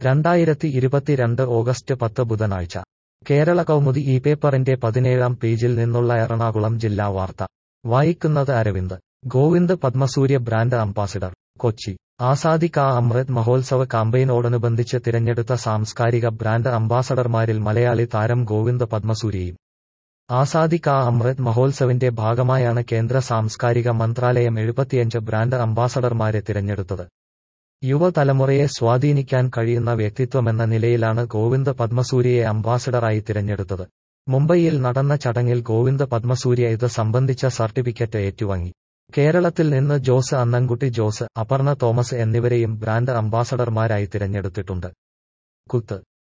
രണ്ടായിരത്തി ഇരുപത്തിരണ്ട് ഓഗസ്റ്റ് പത്ത് ബുധനാഴ്ച കേരള കൗമുദി ഈ പേപ്പറിന്റെ പതിനേഴാം പേജിൽ നിന്നുള്ള എറണാകുളം ജില്ലാ വാർത്ത വായിക്കുന്നത് അരവിന്ദ് ഗോവിന്ദ് പത്മസൂര്യ ബ്രാൻഡ് അംബാസിഡർ കൊച്ചി ആസാദി കാ അമൃത് മഹോത്സവ കാമ്പയിനോടനുബന്ധിച്ച് തിരഞ്ഞെടുത്ത സാംസ്കാരിക ബ്രാൻഡ് അംബാസഡർമാരിൽ മലയാളി താരം ഗോവിന്ദ് പത്മസൂര്യയും ആസാദി കാ അമൃത് മഹോത്സവിന്റെ ഭാഗമായാണ് കേന്ദ്ര സാംസ്കാരിക മന്ത്രാലയം എഴുപത്തിയഞ്ച് ബ്രാൻഡ് അംബാസഡർമാരെ തിരഞ്ഞെടുത്തത് യുവതലമുറയെ സ്വാധീനിക്കാൻ കഴിയുന്ന വ്യക്തിത്വമെന്ന നിലയിലാണ് ഗോവിന്ദ് പത്മസൂര്യയെ അംബാസഡറായി തിരഞ്ഞെടുത്തത് മുംബൈയിൽ നടന്ന ചടങ്ങിൽ ഗോവിന്ദ് പത്മസൂര്യ ഇത് സംബന്ധിച്ച സർട്ടിഫിക്കറ്റ് ഏറ്റുവാങ്ങി കേരളത്തിൽ നിന്ന് ജോസ് അന്നൻകുട്ടി ജോസ് അപർണ തോമസ് എന്നിവരെയും ബ്രാൻഡ് അംബാസഡർമാരായി തിരഞ്ഞെടുത്തിട്ടുണ്ട് കുത്ത്